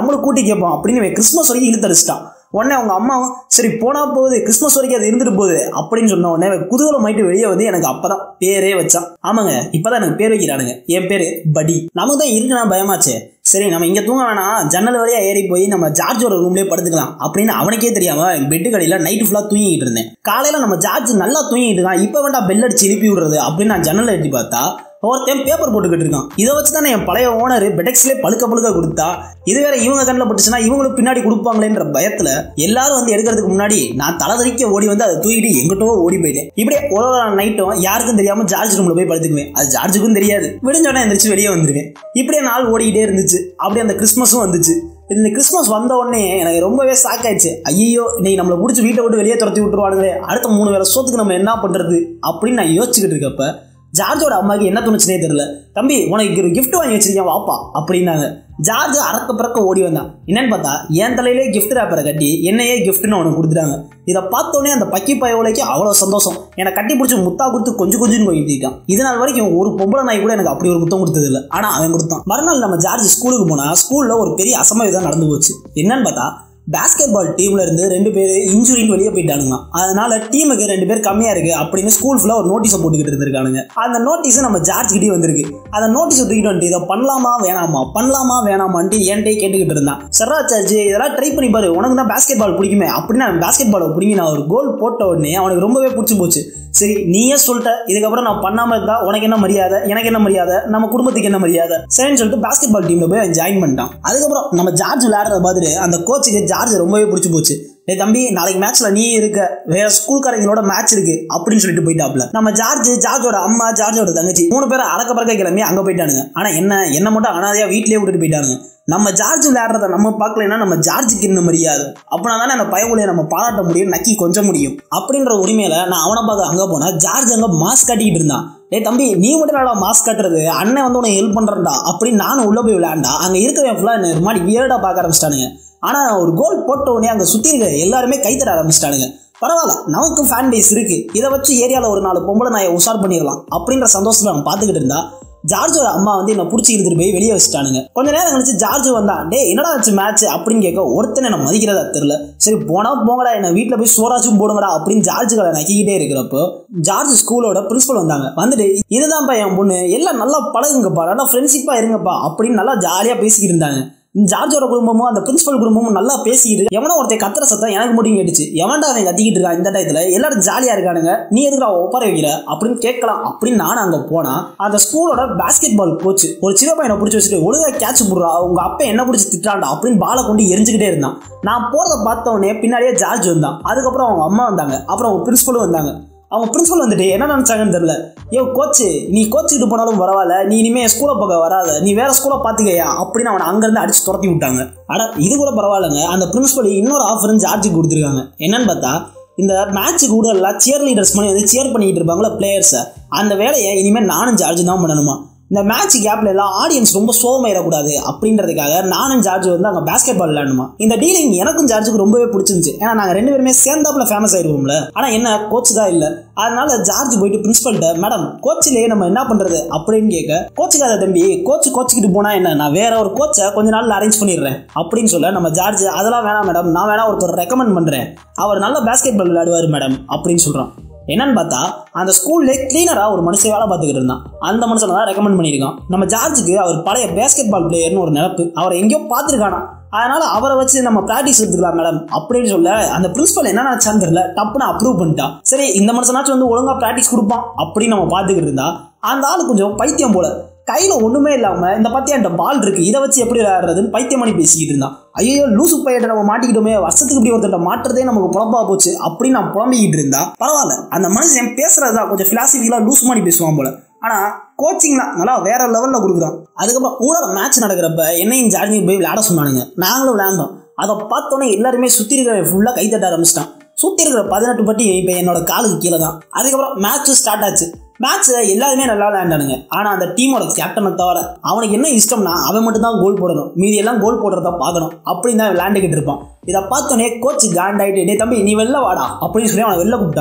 நம்மளும் கூட்டி கேட்போம் அப்படின்னு இவன் கிறிஸ்மஸ் வரைக்கும் இழுத்தடிச்சிட்டான் உடனே அவங்க அம்மாவும் சரி போனா போகுது கிறிஸ்மஸ் வரைக்கும் அது இருந்துட்டு போகுது அப்படின்னு சொன்ன உடனே இவன் குதூகலம் ஆயிட்டு வெளியே வந்து எனக்கு அப்பதான் பேரே வச்சான் ஆமாங்க இப்பதான் எனக்கு பேர் வைக்கிறானுங்க என் பேரு படி நமக்கு தான் இருக்குன்னா பயமாச்சே சரி நம்ம இங்க தூங்க வேணாம் ஜன்னல் வழியா ஏறி போய் நம்ம ஜார்ஜோட ரூம்லயே படுத்துக்கலாம் அப்படின்னு அவனுக்கே தெரியாம பெட்டு கடையில நைட்டு ஃபுல்லா தூங்கிட்டு இருந்தேன் காலையில நம்ம ஜார்ஜ் நல்லா தூங்கிட்டு இருக்கான் இப்ப வேண்டாம் பெல் அடிச்சு எழுப்பி விடுறது அப்படின்னு நான் ஜன்னல் எட்டி பார்த்தா ஒருத்தன் பேப்பர் போட்டுக்கிட்டு இருக்கான் இதை வச்சு தானே என் பழைய ஓனர் பெடெக்ஸ்லேயே பழுக்க பழுக்க கொடுத்தா இது வேற இவங்க கண்ணில் பட்டுச்சுன்னா இவங்களுக்கு பின்னாடி கொடுப்பாங்களேன்ற பயத்துல எல்லாரும் வந்து எடுக்கிறதுக்கு முன்னாடி நான் தலைதறிக்க ஓடி வந்து அதை தூக்கிட்டு எங்கிட்டோ ஓடி போயிட்டேன் இப்படியே ஒரு ஒரு நைட்டும் யாருக்கும் தெரியாம ஜார்ஜ் ரூம்ல போய் படுத்துக்குவேன் அது ஜார்ஜுக்கும் தெரியாது விடிஞ்சோடனே எந்திரிச்சு வெளியே வந்துருவேன் இப்படியே நாள் ஓடிக்கிட்டே இருந்துச்சு அப்படியே அந்த கிறிஸ்மஸும் வந்துச்சு இந்த கிறிஸ்மஸ் வந்த உடனே எனக்கு ரொம்பவே ஷாக் ஆயிடுச்சு ஐயோ இன்னைக்கு நம்மளை பிடிச்சி வீட்டை விட்டு வெளியே துரத்தி விட்டுருவானுங்களே அடுத்த மூணு வேலை சோத்துக்கு நம்ம என்ன பண்றது அப்படின்னு நான் யோசிச்சுக்கிட்டு இருக்கப்ப ஜார்ஜோட அம்மாவுக்கு என்ன தோணுச்சுனே தெரியல தம்பி உனக்கு ஒரு gift வாங்கி வச்சிருக்கேன் வாப்பா அப்படின்னாங்க ஜார்ஜ் அறக்க பிறக்க ஓடி வந்தான் என்னன்னு பார்த்தா என் தலையிலே gift ரேப்பரை கட்டி என்னையே கிஃப்ட்னு அவனுக்கு கொடுத்துட்டாங்க இதை பார்த்தோன்னே அந்த பக்கி பயவுலைக்கு அவ்வளோ சந்தோஷம் என்னை கட்டி பிடிச்சி முத்தா கொடுத்து கொஞ்சம் கொஞ்சம் கொஞ்சிட்டான் இது நாள் வரைக்கும் ஒரு பொம்பளை நாய் கூட எனக்கு அப்படி ஒரு முத்தம் கொடுத்தது இல்லை ஆனால் அவன் கொடுத்தான் மறுநாள் நம்ம ஜார்ஜ் ஸ்கூலுக்கு போனா ஸ்கூலில் ஒரு பெரிய அசம்பாவிதம் நடந்து போச்சு என்னன்னு பார்த்தா பேஸ்கெட் பால் டீம்ல இருந்து ரெண்டு பேர் இன்ஜுரின்னு வெளியே போயிட்டானுங்க அதனால டீமுக்கு ரெண்டு பேர் கம்மியா இருக்கு அப்படின்னு ஸ்கூல் ஃபுல்லா ஒரு நோட்டீஸை போட்டுக்கிட்டு இருந்திருக்கானுங்க அந்த நோட்டீஸ் நம்ம ஜார்ஜ் கிட்டே வந்திருக்கு அந்த நோட்டீஸ் தூக்கிட்டு வந்துட்டு இதை பண்ணலாமா வேணாமா பண்ணலாமா வேணாமான்ட்டு என்கிட்டயே கேட்டுக்கிட்டு இருந்தான் சரா சார்ஜ் இதெல்லாம் ட்ரை பண்ணி பாரு உனக்கு தான் பேஸ்கெட் பால் பிடிக்குமே அப்படின்னு அவன் பேஸ்கெட் பாலை பிடிங்கி நான் ஒரு கோல் போட்ட உடனே அவனுக்கு ரொம்பவே பிடிச்சி போச்சு சரி நீயே சொல்லிட்ட இதுக்கப்புறம் நான் பண்ணாம இருந்தா உனக்கு என்ன மரியாதை எனக்கு என்ன மரியாதை நம்ம குடும்பத்துக்கு என்ன மரியாதை சரின்னு சொல்லிட்டு பேஸ்கெட் பால் டீம்ல போய் ஜாயின் பண்ணிட்டான் அதுக்கப்புறம் நம்ம ஜார்ஜ் விளையாடுறத பார்த்துட்டு அந்த கோச்சுக்கு ஜார்ஜ் ரொம்பவே பிடிச்சி போச்சு டேய் தம்பி நாளைக்கு மேட்ச்ல நீ இருக்க வேற ஸ்கூல்காரங்களோட மேட்ச் இருக்கு அப்படின்னு சொல்லிட்டு போயிட்டாப்ல நம்ம ஜார்ஜ் ஜார்ஜோட அம்மா ஜார்ஜோட தங்கச்சி மூணு பேரும் அறக்க பறக்க கிளம்பி அங்க போயிட்டானுங்க ஆனா என்ன என்ன மட்டும் அனாதையா வீட்லயே விட்டுட்டு போயிட்டானுங்க நம்ம ஜார்ஜ் விளையாடுறத நம்ம பார்க்கலன்னா நம்ம ஜார்ஜுக்கு என்ன மரியாதை அப்படின்னா தானே அந்த பயவுலையை நம்ம பாராட்ட முடியும் நக்கி கொஞ்சம் முடியும் அப்படின்ற உரிமையில நான் அவனை பார்க்க அங்க போனா ஜார்ஜ் அங்க மாஸ்க் காட்டிக்கிட்டு இருந்தான் டேய் தம்பி நீ மட்டும் நல்லா மாஸ்க் கட்டுறது அண்ணன் வந்து உனக்கு ஹெல்ப் பண்றேன்டா அப்படின்னு நானும் உள்ள போய் விளையாண்டா அங்க இருக்கிறவன் ஃபுல்லா என்ன ஒரு மாதிரி வியர்டா பார்க்க ஆரம்பிச்சிட்டானுங்க ஆனா ஒரு கோல் போட்ட உடனே அங்க சுத்தி இருக்க எல்லாருமே கைத்தர ஆரம்பிச்சிட்டானுங்க பரவாயில்ல நமக்கும் ஃபேன் பேஸ் இருக்கு இதை வச்சு ஏரியாவில் ஒரு நாலு பொம்பளை நாயை உஷார் பண்ணிடலாம் அப்படின்ற சந்தோஷத்துல அவன் பார்த்துக்கிட்டு இருந்தா ஜார்ஜோட அம்மா வந்து என்ன பிடிச்சி இழுத்துட்டு போய் வெளியே வச்சுட்டானுங்க கொஞ்ச நேரம் கழிச்சு ஜார்ஜ் வந்தான் டே என்னடா ஆச்சு மேட்ச் அப்படின்னு கேட்க ஒருத்தனை என்ன மதிக்கிறதா தெரியல சரி போனா போங்கடா என்ன வீட்டில் போய் சோறாச்சும் போடுங்கடா அப்படின்னு ஜார்ஜுகளை நக்கிக்கிட்டே இருக்கிறப்போ ஜார்ஜ் ஸ்கூலோட பிரின்சிபல் வந்தாங்க வந்துட்டு இதுதான்ப்பா என் பொண்ணு எல்லாம் நல்லா பழகுங்கப்பா நல்லா ஃப்ரெண்ட்ஷிப்பா இருங்கப்பா அப்படின்னு நல்லா ஜாலியா பேசிக்கிட்டு இருந்தாங்க ஜார்ஜோட குடும்பமும் அந்த பிரின்சிபல் குடும்பமும் நல்லா பேசிக்கிட்டு எவனோ ஒருத்தன் கத்துற சத்தம் எனக்கு மட்டும் கேட்டுச்சு எவன்டா அவன் கத்திக்கிட்டு இருக்கான் இந்த டயத்துல எல்லாரும் ஜாலியா இருக்கானுங்க நீ எதுக்குடா ஒப்பார வைக்கிற அப்படின்னு கேட்கலாம் அப்படின்னு நானும் அங்க போனா அந்த ஸ்கூலோட பாஸ்கெட் பால் கோச் ஒரு சின்ன பையனை பிடிச்சி வச்சுட்டு ஒழுங்கா கேட்ச் போடுறா உங்க அப்பா என்ன பிடிச்சி திட்டாண்டா அப்படின்னு பாலை கொண்டு எரிஞ்சுக்கிட்டே இருந்தான் நான் போறத பார்த்த உடனே பின்னாடியே ஜார்ஜ் வந்தான் அதுக்கப்புறம் அவங்க அம்மா வந்தாங்க அப்புறம் அவங்க பிரின்சிபலும் வந்தாங்க அவங்க பிரின்சிபல் வந்துட்டு என்ன நினைச்சாங்கன்னு தெரியல ஏ கோச்சு நீ கோச்சுக்கிட்டு போனாலும் பரவாயில்ல நீ இனிமே ஸ்கூலை பக்கம் வராத நீ வேற ஸ்கூலை பார்த்துக்கயா அப்படின்னு அவனை அங்கேருந்து அடிச்சு துரத்தி விட்டாங்க அட இது கூட பரவாயில்லைங்க அந்த பிரின்சிபல் இன்னொரு ஆஃபரும் ஜார்ஜுக்கு கொடுத்துருக்காங்க என்னன்னு பார்த்தா இந்த மேட்ச்சுக்கு கூட எல்லாம் சியர் லீடர்ஸ் பண்ணி வந்து சியர் பண்ணிட்டு இருப்பாங்களா பிளேயர்ஸை அந்த வேலையை இனிமேல் நானும் ஜார்ஜ் தான் பண்ணணுமா இந்த மேட்ச் கேப்ல எல்லாம் ஆடியன்ஸ் ரொம்ப சோகமாயிடக்கூடாது அப்படின்றதுக்காக நானும் ஜார்ஜ் வந்து அங்கே பேஸ்கெட் பால் விளையாடணுமா இந்த டீலிங் எனக்கும் ஜார்ஜுக்கு ரொம்பவே பிடிச்சிருந்துச்சு ஏன்னா நாங்கள் ரெண்டு பேருமே சேர்ந்தாப்புல ஃபேமஸ் ஆயிடுவோம்ல ஆனால் என்ன கோச் தான் இல்லை அதனால ஜார்ஜ் போயிட்டு பிரின்சிபல்கிட்ட மேடம் கோச்சிலேயே நம்ம என்ன பண்றது அப்படின்னு கேட்க கோச்சுக்காத தம்பி கோச் கோச்சிக்கிட்டு போனா என்ன நான் வேற ஒரு கோச்சை கொஞ்ச நாள் அரேஞ்ச் பண்ணிடுறேன் அப்படின்னு சொல்ல நம்ம ஜார்ஜ் அதெல்லாம் வேணாம் மேடம் நான் வேணா ஒருத்தர் ரெக்கமெண்ட் பண்றேன் அவர் நல்ல பேஸ்கெட் பால் விளையாடுவார் மேடம் அப்படின்னு சொல்றான் என்னன்னு பார்த்தா அந்த ஸ்கூல்ல கிளீனரா ஒரு மனுஷன் வேலை பார்த்துக்கிட்டு இருந்தான் அந்த மனுஷனை தான் ரெக்கமெண்ட் பண்ணியிருக்கான் நம்ம ஜார்ஜுக்கு அவர் பழைய பேஸ்கெட் பால் பிளேயர்னு ஒரு நினப்பு அவரை எங்கேயோ பார்த்துருக்கானா அதனால அவரை வச்சு நம்ம பிராக்டிஸ் எடுத்துக்கலாம் மேடம் அப்படின்னு சொல்ல அந்த பிரின்சிபல் என்ன நினைச்சான்னு தெரியல டப்புன்னு அப்ரூவ் பண்ணிட்டான் சரி இந்த மனுஷனாச்சும் வந்து ஒழுங்கா பிராக்டிஸ் கொடுப்பான் அப்படின்னு நம்ம பார்த்துக்கிட்டு இருந்தா அந்த ஆளு கொஞ்சம் பைத்தியம் போல கையில ஒண்ணுமே இல்லாம இந்த பத்தி என்கிட்ட பால் இருக்கு இதை வச்சு எப்படி விளையாடுறதுன்னு பைத்தியம் பண்ணி பேசிக்கிட்டு இருந்தான் ஐயோ லூசு பையிட்ட நம்ம மாட்டிக்கிட்டோமே வருஷத்துக்கு இப்படி ஒருத்தட்ட மாட்டுறதே நமக்கு புலம்பா போச்சு அப்படின்னு நான் புலம்பிக்கிட்டு இருந்தா பரவாயில்ல அந்த மனுஷன் பேசுறதுதான் கொஞ்சம் பிலாசிபிக்கலா லூஸ் மாதிரி பேசுவான் போல ஆனா கோச்சிங்லாம் நல்லா வேற லெவல்ல கொடுக்குறான் அதுக்கப்புறம் ஊழல மேட்ச் நடக்கிறப்ப என்னையும் ஜார்ஜிங் போய் விளையாட சொன்னானுங்க நாங்களும் விளையாண்டோம் அதை பார்த்தோன்னே எல்லாருமே சுத்தி இருக்கிற ஃபுல்லா கை தட்ட ஆரம்பிச்சிட்டான் சுத்தி இருக்கிற பதினெட்டு பட்டி இப்போ என்னோட காலுக்கு கீழே தான் அதுக்கப்புறம் மேட்ச் ஸ்டார்ட் ஆச்சு மேட்ச் எல்லாருமே நல்லா விளையாண்டானுங்க ஆனா அந்த டீமோட கேப்டனை தவிர அவனுக்கு என்ன இஷ்டம்னா அவன் மட்டும் தான் கோல் போடணும் மீதி எல்லாம் கோல் போடுறத பார்க்கணும் அப்படின்னு தான் விளையாண்டுக்கிட்டு இருப்பான் இதை பார்த்தோன்னே கோச் காண்டாயிட்டு டே தம்பி நீ வெளில வாடா அப்படின்னு சொல்லி அவனை வெளில கூப்பிட்டாங்க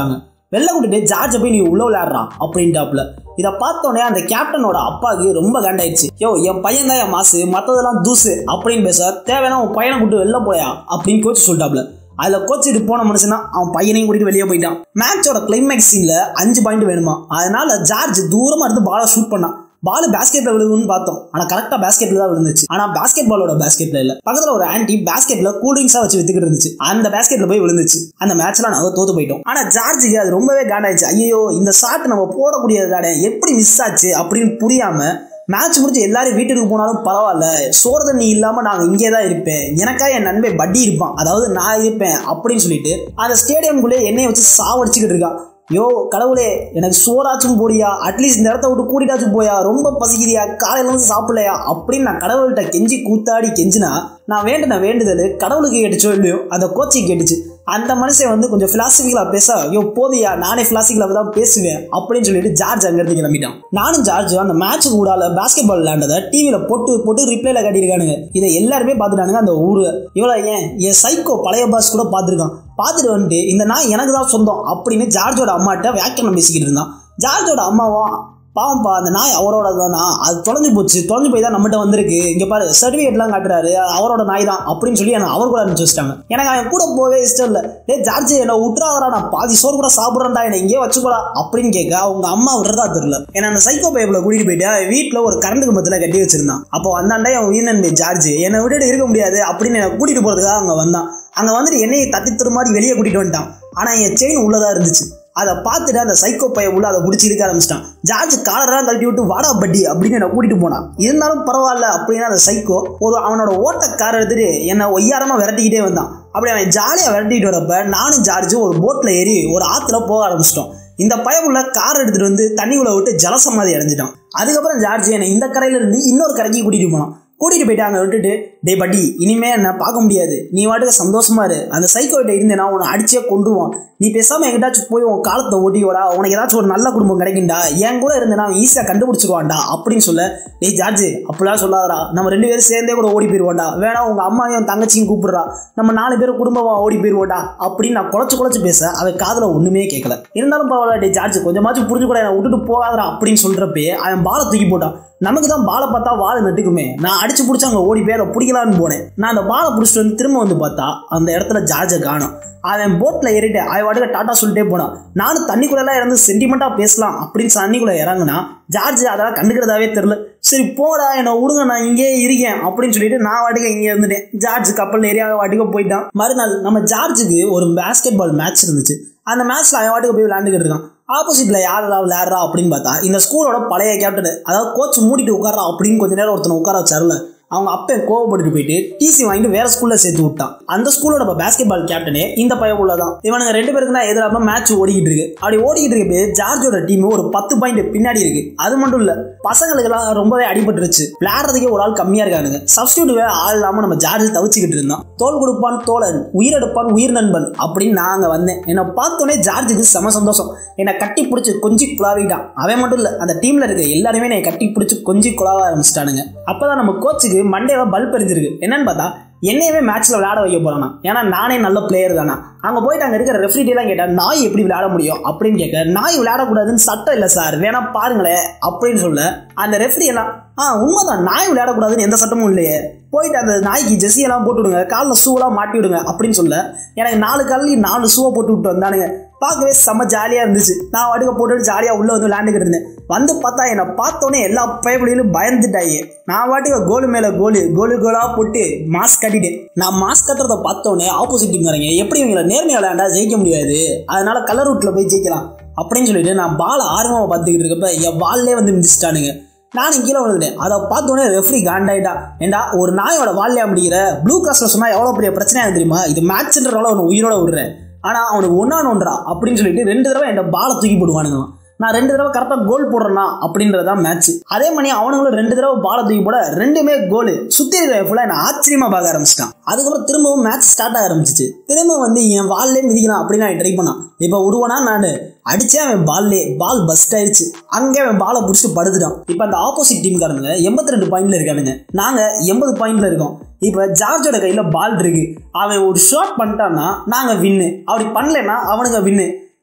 வெளில கூட்டிட்டு ஜார்ஜை போய் நீ உள்ள விளையாடுறா அப்படின்ட்டாப்ல இதை பார்த்தோன்னே அந்த கேப்டனோட அப்பாவுக்கு ரொம்ப காண்டாயிடுச்சு யோ என் பையன் தான் என் மாசு மற்றதெல்லாம் தூசு அப்படின்னு பேச தேவையான உன் பையனை கூட்டு வெளில போயா அப்படின்னு கோச்சு சொல்லிட்டாப்ல அதில் கோச்சிட்டு போன மனுஷனா அவன் பையனையும் கூட்டிட்டு வெளியே போயிட்டான் மேட்சோட கிளைமேக்ஸ் சீன்ல அஞ்சு பாயிண்ட் வேணுமா அதனால ஜார்ஜ் தூரமா இருந்து பாலை ஷூட் பண்ணான் பால் பேஸ்கெட்ல விழுகும்னு பார்த்தோம் ஆனா கரெக்டா பேஸ்கெட்ல தான் விழுந்துச்சு ஆனா பேஸ்கெட் பாலோட பேஸ்கெட்ல இல்ல பக்கத்துல ஒரு ஆன்டி பேஸ்கெட்ல கூல் ட்ரிங்க்ஸா வச்சு வித்துக்கிட்டு இருந்துச்சு அந்த பேஸ்கெட்ல போய் விழுந்துச்சு அந்த மேட்ச்ல நாங்க தோத்து போயிட்டோம் ஆனா ஜார்ஜுக்கு அது ரொம்பவே காண்டாயிடுச்சு ஐயோ இந்த ஷாட் நம்ம போடக்கூடியது தானே எப்படி மிஸ் ஆச்சு அப்படின்னு புரியாம மேட்ச் முடிச்சு எல்லாரும் வீட்டுக்கு போனாலும் பரவாயில்ல சோறு தண்ணி இல்லாம நாங்க இங்கே தான் இருப்பேன் எனக்கா என் நண்பன் பட்டி இருப்பான் அதாவது நான் இருப்பேன் அப்படின்னு சொல்லிட்டு அந்த ஸ்டேடியம்குள்ளே என்னைய வச்சு சாவடிச்சுக்கிட்டு இருக்கான் யோ கடவுளே எனக்கு சோறாச்சும் போடியா அட்லீஸ்ட் இந்த இடத்த விட்டு கூட்டிட்டாச்சும் போயா ரொம்ப பசிக்குதியா காலையில இருந்து சாப்பிடலையா அப்படின்னு நான் கடவுள்கிட்ட கெஞ்சி கூத்தாடி கெஞ்சினா நான் வேண்டின வேண்டுதல் கடவுளுக்கு கேட்டுச்சோ இல்லையோ அந்த கோச்சிக்கு கேட்டுச்சு அந்த மனுஷன் வந்து கொஞ்சம் பிலாசபிக்கலாக பேச ஐயோ போதியா நானே பிலாசபிக்கலாக தான் பேசுவேன் அப்படின்னு சொல்லிட்டு ஜார்ஜ் அங்கேருந்து கிளம்பிட்டான் நானும் ஜார்ஜ் அந்த மேட்சுக்கு கூடால பாஸ்கெட் பால் விளையாண்டதை டிவியில் போட்டு போட்டு ரிப்ளைல காட்டியிருக்கானுங்க இதை எல்லாருமே பார்த்துட்டானுங்க அந்த ஊரு இவ்வளோ ஏன் என் சைக்கோ பழைய பாஸ் கூட பார்த்துருக்கான் பார்த்துட்டு வந்துட்டு இந்த நாய் எனக்கு தான் சொந்தம் அப்படின்னு ஜார்ஜோட அம்மாட்ட வியாக்கியானம் பேசிக்கிட்டு இருந்தான் ஜார்ஜோட அம்மாவும் பாவம்ப்பா அந்த நாய் அவரோட தானா அது தொலைஞ்சு போச்சு தொலைஞ்சு போய் தான் நம்மகிட்ட வந்திருக்கு இங்க பாரு சர்டிஃபிகேட்லாம் காட்டுறாரு அது அவரோட நாய் தான் அப்படின்னு சொல்லி எனக்கு அவர் கூட அனுப்பிச்சு வச்சிட்டாங்க எனக்கு அவன் கூட போவே இஷ்டம் இல்லை டே ஜார்ஜ் என்ன விட்டுறாதரா நான் பாதி சோறு கூட சாப்பிட்றேன்டா என்ன இங்கே வச்சுக்கூடா அப்படின்னு கேட்க அவங்க அம்மா விடுறதா தெரியல ஏன்னா அந்த சைக்கோ பைப்பில் கூட்டிட்டு போயிட்டு அவன் வீட்டில் ஒரு கரண்ட் கம்பத்தில் கட்டி வச்சிருந்தான் அப்போ வந்தாண்டே அவன் உயிரினன்பே ஜார்ஜ் என்னை விட்டுட்டு இருக்க முடியாது அப்படின்னு என்னை கூட்டிட்டு போறதுக்காக அங்கே வந்தான் அங்கே வந்துட்டு என்னையை தட்டி தரு மாதிரி வெளியே கூட்டிட்டு வந்துட்டான் ஆனால் என் செயின் உள்ளதா இருந்துச்சு அதை பார்த்துட்டு அந்த சைக்கோ பையன் உள்ள அதை பிடிச்சி இருக்க ஆரம்பிச்சிட்டான் ஜார்ஜ் காலரெல்லாம் கழட்டி விட்டு வாடா பட்டி அப்படின்னு என்னை கூட்டிட்டு போனான் இருந்தாலும் பரவாயில்ல அப்படின்னு அந்த சைக்கோ ஒரு அவனோட ஓட்ட கார் எடுத்துட்டு என்னை ஒய்யாரமா விரட்டிக்கிட்டே வந்தான் அப்படி அவன் ஜாலியாக விரட்டிட்டு வரப்ப நானும் ஜார்ஜும் ஒரு போட்டில் ஏறி ஒரு ஆற்றுல போக ஆரம்பிச்சிட்டோம் இந்த பயமுள்ள கார் எடுத்துட்டு வந்து தண்ணிக்குள்ள விட்டு ஜலசமாதி அடைஞ்சிட்டான் அதுக்கப்புறம் ஜார்ஜ் என்னை இந்த கரையில இருந்து இன்னொரு கரைக்கு கூட்டிட்டு போனான் கூட்டிட்டு போயிட்டு அங்கே விட்டுட்டு டே பட்டி இனிமே என்ன பார்க்க முடியாது நீ வாட்டுக்கு சந்தோஷமா இரு அந்த சைக்கோகிட்ட இருந்து நான் உன்னை அடிச்சே கொண்டுருவான் நீ பேசாம எங்கிட்டாச்சும் போய் உன் காலத்தை ஓட்டியோடா உனக்கு ஏதாச்சும் ஒரு நல்ல குடும்பம் கிடைக்கும்டா என் கூட இருந்து நான் ஈஸியாக கண்டுபிடிச்சிருவான்டா அப்படின்னு சொல்ல டேய் ஜார்ஜ் அப்படிலாம் சொல்லாதடா நம்ம ரெண்டு பேரும் சேர்ந்தே கூட ஓடி போயிடுவோம்டா வேணா உங்க அம்மாவையும் தங்கச்சியும் கூப்பிடுறா நம்ம நாலு பேரும் குடும்பமா ஓடி போயிடுவோம்டா அப்படின்னு நான் குழச்சு குழச்சு பேச அவன் காதுல ஒண்ணுமே கேட்கல இருந்தாலும் பரவாயில்ல டே ஜார்ஜ் கொஞ்சமாச்சும் புரிஞ்சு கூட என்னை விட்டுட்டு போகாதடா அப்படின்னு சொல்றப்பே அவன் பாலை தூக்கி போட்டான் நமக்கு தான் பாலை பார்த்தா வாழை நட்டுக்குமே நான் அடிச்சு பிடிச்சி அங்கே ஓடி போய் அதை பிடிக்கலான்னு போனேன் நான் அந்த பாலை பிடிச்சிட்டு வந்து திரும்ப வந்து பார்த்தா அந்த இடத்துல ஜார்ஜை காணும் அவன் போட்டில் ஏறிட்டு அவன் வாட்டுக்கு டாட்டா சொல்லிட்டே போனான் நானும் தண்ணிக்குள்ளெல்லாம் இறந்து சென்டிமெண்ட்டாக பேசலாம் அப்படின்னு தண்ணிக்குள்ளே இறங்குனா ஜார்ஜ் அதெல்லாம் கண்டுக்கிறதாவே தெரில சரி போடா என்னை விடுங்க நான் இங்கே இருக்கேன் அப்படின்னு சொல்லிட்டு நான் வாட்டுக்கு இங்கே இருந்துட்டேன் ஜார்ஜ் கப்பல் ஏரியா வாட்டுக்கு போயிட்டான் மறுநாள் நம்ம ஜார்ஜுக்கு ஒரு பேஸ்கெட் பால் மேட்ச் இருந்துச்சு அந்த மேட்ச்ல அவன் வாட்டுக்கு போய் விளையாண்டுக்கிட்டு இருக்கான் ஆப்போசிட்ல யாரெல்லாம் விளையாடுறா அப்படின்னு பார்த்தா இந்த ஸ்கூலோட பழைய கேப்டன் அதாவது கோச் மூடிட்டு உட்காரா அப்படின்னு கொஞ்ச நேரம் ஒருத்தனை உட்கார வச்சாருல அவங்க அப்பன் கோவப்பட்டு போயிட்டு டிசி வாங்கிட்டு வேற ஸ்கூல்ல சேர்த்து விட்டான் அந்த ஸ்கூலோட பேஸ்கெட் பால் கேப்டனே இந்த பையன் உள்ளதான் இவனுங்க ரெண்டு பேருக்கு தான் எதிராக மேட்ச் ஓடிக்கிட்டு இருக்கு அப்படி ஓடிக்கிட்டு இருக்க ஜார்ஜோட டீம் ஒரு பத்து பாயிண்ட் பின்னாடி இருக்கு அது மட்டும் இல்ல பசங்களுக்கு எல்லாம் ரொம்பவே அடிபட்டுருச்சு விளையாடுறதுக்கே ஒரு ஆள் கம்மியா இருக்கானுங்க சப்ஸ்டியூட் வேற ஆள் இல்லாம நம்ம ஜார்ஜ் தவிச்சுக்கிட்டு இருந்தான் தோல் கொடுப்பான் தோழன் உயிரெடுப்பான் உயிர் நண்பன் அப்படின்னு நான் அங்க வந்தேன் என்னை பார்த்தோன்னே ஜார்ஜுக்கு செம சந்தோஷம் என்னை கட்டி பிடிச்சி கொஞ்சி குழாவிட்டான் அவன் மட்டும் இல்ல அந்த டீம்ல இருக்க எல்லாருமே என்னை கட்டி பிடிச்சி கொஞ்சி குழாவ ஆரம்பிச்சிட்டானுங்க அப்பதான் நம்ம கோச்சுக்கு மண்டேல பல்ப் எரிஞ்சிருக்கு என்னன்னு பார்த்தா என்னையவே மேட்ச்ல விளையாட வைக்க போறானா ஏன்னா நானே நல்ல பிளேயர் தானா அங்க போயிட்டு அங்க இருக்கிற ரெஃப்ரிட்டி எல்லாம் கேட்டா நாய் எப்படி விளையாட முடியும் அப்படின்னு கேட்க நாய் விளையாடக்கூடாதுன்னு சட்டம் இல்லை சார் வேணா பாருங்களேன் அப்படின்னு சொல்ல அந்த ரெஃப்ரி எல்லாம் ஆ உண்மைதான் நாய் விளையாடக்கூடாதுன்னு எந்த சட்டமும் இல்லையே போயிட்டு அந்த நாய்க்கு ஜெர்சி எல்லாம் போட்டு விடுங்க காலில் ஷூலாம் மாட்டி விடுங்க அப்படின்னு சொல்ல எனக்கு நாலு காலையும் நாலு ஷூவை போட்டு விட்டு வந்தானுங்க பார்க்கவே செம்ம ஜாலியாக இருந்துச்சு நான் வடுக்க போட்டுட்டு ஜாலியாக உள்ளே வந்து விளையாண்டுக்கிட்டு இருந்தேன் வந்து பார்த்தா என்னை பார்த்தோன்னே எல்லா பயப்படியிலும் பயந்துட்டாங்க நான் வாட்டுக்கு கோலு மேலே கோலு கோலு கோலாக போட்டு மாஸ்க் கட்டிட்டேன் நான் மாஸ்க் கட்டுறத பார்த்தோன்னே ஆப்போசிட் டீம்காரங்க எப்படி இவங்களை நேர்மையாக விளையாண்டா ஜெயிக்க முடியாது அதனால கலர் ரூட்டில் போய் ஜெயிக்கலாம் அப்படின்னு சொல்லிட்டு நான் பாலை ஆர்வமாக பார்த்துக்கிட்டு இருக்கப்ப என் பால்லே வந்து மிதிச்சிட்டானுங்க நானும் கீழே விழுந்துட்டேன் அதை பார்த்தோன்னே ரெஃப்ரி காண்டாயிட்டா ஏண்டா ஒரு நாயோட வால்லையா முடிகிற ப்ளூ காஸ்ட்ல சொன்னா எவ்வளோ பெரிய பிரச்சனையா தெரியுமா இது மேட்ச்ன்றவள அவனை உயிரோட விடுறேன் ஆனால் அவனுக்கு ஒன்னா ஒன்றா அப்படின்னு சொல்லிட்டு ரெண்டு தடவை என் பாலை தூக்கி போடுவானுங்களாம் நான் ரெண்டு தடவை கரெக்டாக கோல் போடுறேன்னா அப்படின்றதான் மேட்ச் அதே மாதிரி அவனுங்களும் ரெண்டு தடவை பாலை தூக்கி போட ரெண்டுமே கோல் சுற்றி இருக்கிற ஃபுல்லாக என்ன ஆச்சரியமாக பார்க்க ஆரம்பிச்சிட்டான் அதுக்கப்புறம் திரும்பவும் மேட்ச் ஸ்டார்ட் ஆக ஆரம்பிச்சிச்சு திரும்ப வந்து என் வால்லே மிதிக்கலாம் அப்படின்னு நான் ட்ரை பண்ணான் இப்போ விடுவானா நான் அடிச்சே அவன் பால்லே பால் பஸ்ட் ஆயிடுச்சு அங்கே அவன் பாலை பிடிச்சிட்டு படுத்துட்டான் இப்போ அந்த ஆப்போசிட் டீம்காரங்க எண்பத்தி ரெண்டு பாயிண்ட்ல இருக்கானுங்க நாங்கள் எண்பது பாயிண்ட்ல இருக்கோம் இப்போ ஜார்ஜோட கையில் பால் இருக்கு அவன் ஒரு ஷாட் பண்ணிட்டான்னா நாங்கள் வின்னு அப்படி பண்ணலைன்னா அவனுங்க வின்னு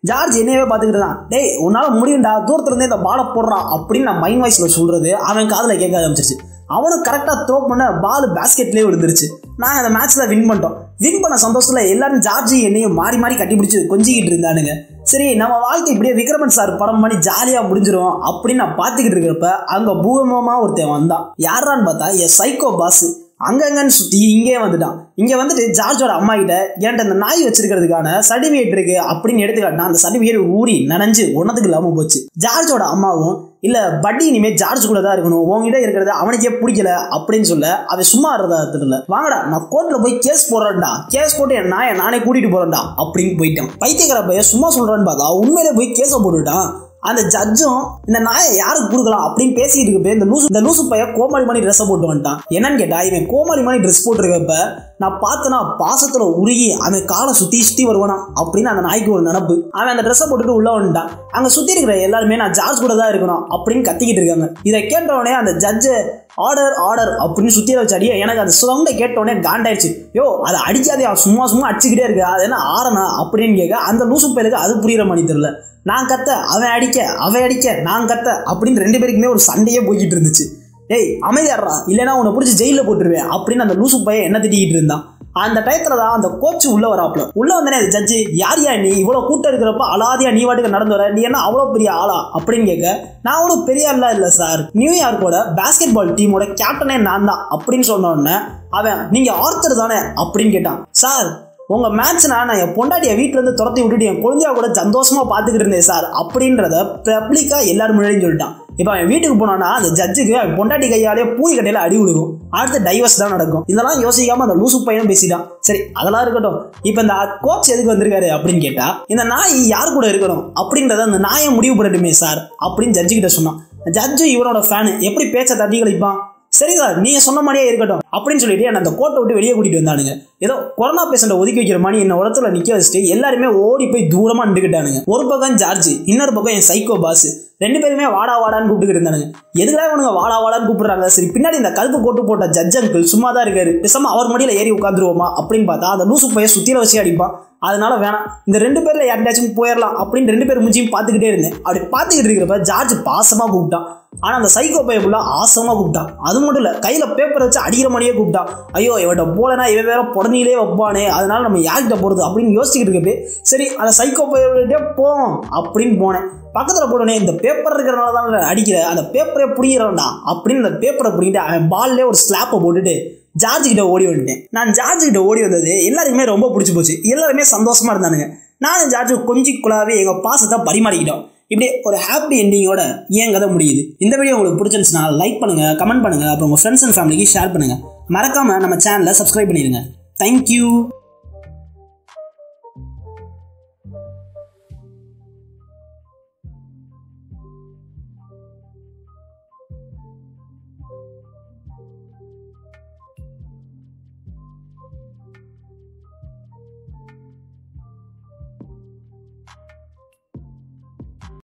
ஜார்ஜ் என்னையவே பார்த்துக்கிட்டு தான் டேய் உன்னால முடியும்டா தூரத்துல இருந்தே இந்த பாலை போடுறான் அப்படின்னு நான் மைண்ட் வாய்ஸ்ல சொல்றது அவன் காதுல கேட்க ஆரம்பிச்சிருச்சு அவனும் கரெக்டாக த்ரோ பண்ண பால் பேஸ்கெட்லேயே விழுந்துருச்சு நாங்கள் அந்த மேட்ச்சில் வின் பண்ணிட்டோம் வின் பண்ண சந்தோஷத்தில் எல்லாரும் ஜார்ஜி என்னையும் மாறி மாறி கட்டிப்பிடிச்சு கொஞ்சிக்கிட்டு இருந்தானுங்க சரி நம்ம வாழ்க்கை இப்படியே விக்ரமன் சார் படம் பண்ணி ஜாலியாக முடிஞ்சிரும் அப்படின்னு நான் பார்த்துக்கிட்டு இருக்கிறப்ப அங்கே பூகமாக ஒருத்தன் வந்தான் யாரான்னு பார்த்தா என் சைக்கோ பாஸ் அங்கங்கன்னு சுற்றி இங்கே வந்துட்டான் இங்கே வந்துட்டு ஜார்ஜோட அம்மா கிட்ட என்கிட்ட இந்த நாய் வச்சிருக்கிறதுக்கான சர்டிஃபிகேட் இருக்கு அப்படின்னு எடுத்துக்காட்டினா அந்த சர்டிஃபிகேட் ஊறி நனைஞ்சு ஒன்னதுக்கு இல்லாமல் போச்சு ஜார்ஜோட அம்மாவும் இல்ல பட்டி இனிமே ஜார்ஜ் கூட தான் இருக்கணும் உங்ககிட்ட இருக்கிறது அவனுக்கே பிடிக்கல அப்படின்னு சொல்ல அவன் சும்மா இருந்ததா தெரியல வாங்கடா நான் கோர்ட்ல போய் கேஸ் போடுறேன்டா கேஸ் போட்டு என் நாயை நானே கூட்டிட்டு போறேன்டா அப்படின்னு போயிட்டான் பைத்தியக்கார பையன் சும்மா சொல்றான்னு பார்த்தா உண்மையிலே போய் கேஸை போட்டுட்டான் அந்த ஜட்ஜும் இந்த நாயை யாருக்கு கொடுக்கலாம் அப்படின்னு பேசிட்டு இருக்கப்ப இந்த லூசு இந்த லூசு பையன் கோமாளி மணி ட்ரெஸ்ஸை போட்டு வந்துட்டான் என்னன்னு கேட்டா இவன் கோமாளி மணி ட்ரெஸ் போட்டிருக்கப்ப நான் பார்த்தனா பாசத்துல உருகி அவன் காலை சுத்தி சுத்தி வருவானா அப்படின்னு அந்த நாய்க்கு ஒரு நினப்பு அவன் அந்த ட்ரெஸ்ஸை போட்டுட்டு உள்ள வந்துட்டான் அங்க சுத்தி இருக்கிற எல்லாருமே நான் ஜார்ஜ் கூட தான் இருக்கணும் அப்படின்னு கத்திக்கிட்டு இருக்காங்க இதை கேட்டவொடனே அந்த ஜட்ஜு ஆர்டர் ஆர்டர் அப்படின்னு சுத்தி வச்சு அடிய எனக்கு அந்த சவுண்டை கேட்டோடனே காண்டாயிடுச்சு யோ அதை அடிக்காதே அவன் சும்மா சும்மா அடிச்சுக்கிட்டே இருக்கு அது என்ன ஆறனா அப்படின்னு கேட்க அந்த லூசு பையலுக்கு அது புரியுற மாதிரி தெரியல நான் கத்த அவன் அடிக்க அவன் அடிக்க நான் கத்த அப்படின்னு ரெண்டு பேருக்குமே ஒரு சண்டையே போய்கிட்டு இருந்துச்சு டேய் அமைதியாடுறா இல்லைனா உன்னை பிடிச்சி ஜெயிலில் போட்டுருவேன் அப்படின்னு அந்த லூசு பையன் என்ன திட்டிக்கிட்டு இருந்தான் அந்த டயத்துல தான் அந்த கோச் உள்ள வராப்ல உள்ள வந்தனே ஜட்ஜி யார் யா நீ இவ்வளவு கூட்டம் இருக்கிறப்ப அலாதியா நீ வாட்டுக்கு நடந்து வர நீ என்ன அவ்வளவு பெரிய ஆளா அப்படின்னு கேட்க நான் ஒன்றும் பெரிய ஆளா இல்ல சார் நியூயார்க்கோட பாஸ்கெட் பால் டீமோட கேப்டனே நான் தான் அப்படின்னு சொன்ன உடனே அவன் நீங்க ஆர்த்தர் தானே அப்படின்னு கேட்டான் சார் உங்க மேட்ச்னா நான் என் பொண்டாட்டிய வீட்டுல இருந்து துரத்தி விட்டுட்டு என் குழந்தையா கூட சந்தோஷமா பாத்துக்கிட்டு இருந்தேன் சார் அப்படின்றத பப்ளிக்கா எல்லாரும் முன்னாடியும் சொல்லிட்டான் இப்போ அவன் வீட்டுக்கு போனான்னா அந்த ஜட்ஜுக்கு அவன் பொண்டாட்டி கையாலே பூரி கட்டையில அடி விழுகும் அடுத்து டைவர்ஸ் தான் நடக்கும் இதெல்லாம் யோசிக்காம அந்த லூசு பையனும் பேசிட்டான் சரி அதெல்லாம் இருக்கட்டும் இப்போ இந்த கோச் எதுக்கு வந்திருக்காரு அப்படின்னு கேட்டா இந்த நாய் யார் கூட இருக்கணும் அப்படின்றத அந்த நாயை முடிவு பண்ணட்டுமே சார் அப்படின்னு ஜட்ஜு கிட்ட சொன்னான் ஜட்ஜு இவனோட ஃபேனு எப்படி பேச்ச தட்டி கழிப்பான் சரி சார் நீங்க சொன்ன மாதிரியே இருக்கட்டும் அப்படின்னு சொல்லிட்டு என்ன அந்த கோட்டை விட்டு வெளியே கூட்டிட்டு வந்தானுங்க ஏதோ கொரோனா பேஷண்ட்டை ஒதுக்கி வைக்கிற மாதிரி என்ன உரத்துல நிக்க வச்சுட்டு எல்லாருமே ஓடி போய் தூரமா நின்றுக்கிட்டானுங்க ஒரு பக்கம் ஜார்ஜ் இன்னொரு பக்கம் என் சைக்கோ பாஸ் ரெண்டு பேருமே வாடா வாடான்னு கூப்பிட்டுக்கிட்டு இருந்தானுங்க எதுக்குலாம் இவனுங்க வாடா வாடான்னு கூப்பிடுறாங்க சரி பின்னாடி இந்த கருப்பு கோட்டு போட்ட ஜட்ஜ் அங்கிள் சும்மா தான் இருக்காரு பேசாம அவர் மடியில ஏறி உட்காந்துருவோமா அப்படின்னு பார்த்தா அந்த லூசு பைய சுத்தியில வச்சு அடிப்பான் அதனால வேணாம் இந்த ரெண்டு பேர்ல யார்ட்டாச்சும் போயிடலாம் அப்படின்னு ரெண்டு பேர் மூஞ்சியும் பார்த்துக்கிட்டே இருந்தேன் அப்படி பார்த்துக்கிட்டு இருக்கிறப்ப ஜார்ஜ் பாசமா கூப்பிட்டான் ஆனா அந்த சைக்கோ பையக்குள்ள ஆசமா கூப்பிட்டான் அது மட்டும் இல்ல கையில பேப்பர் வச்சு அடிக்கிற மாதிரியே கூப்பிட்டான் ஐயோ இவட்ட போலனா இவன் வேற புடனிலே வைப்பானே அதனால நம்ம யார்கிட்ட போறது அப்படின்னு யோசிச்சுக்கிட்டு இருக்கப்பே சரி அந்த சைக்கோ பையன்கிட்டே போவோம் அப்படின்னு போனேன் பக்கத்தில் போடனே இந்த பேப்பர் இருக்கிறனால தான் அடிக்கிற அந்த பேப்பரை புரியிறவன்டா அப்படின்னு அந்த பேப்பரை புரிங்கிட்டு அவன் பால்லே ஒரு ஸ்லாப்பை போட்டுட்டு ஜார்ஜ் கிட்ட ஓடி வந்துட்டேன் நான் ஜார்ஜ் கிட்ட ஓடி வந்தது எல்லாருக்குமே ரொம்ப பிடிச்சி போச்சு எல்லாருமே சந்தோஷமா இருந்தானுங்க நானும் ஜார்ஜ் கொஞ்சம் குழாவே எங்கள் பாசத்தை பரிமாறிக்கிட்டோம் இப்படி ஒரு ஹாப்பி எண்டிங்கோட ஏன் கதை முடியுது இந்த வீடியோ உங்களுக்கு பிடிச்சிருந்துச்சுன்னா லைக் பண்ணுங்க கமெண்ட் பண்ணுங்க அப்புறம் உங்க ஃப்ரெண்ட்ஸ் அண்ட் ஃபேமிலிக்கு ஷேர் பண்ணுங்க மறக்காம நம்ம சேனலை சப்ஸ்கிரைப் பண்ணிடுங்க தேங்க்யூ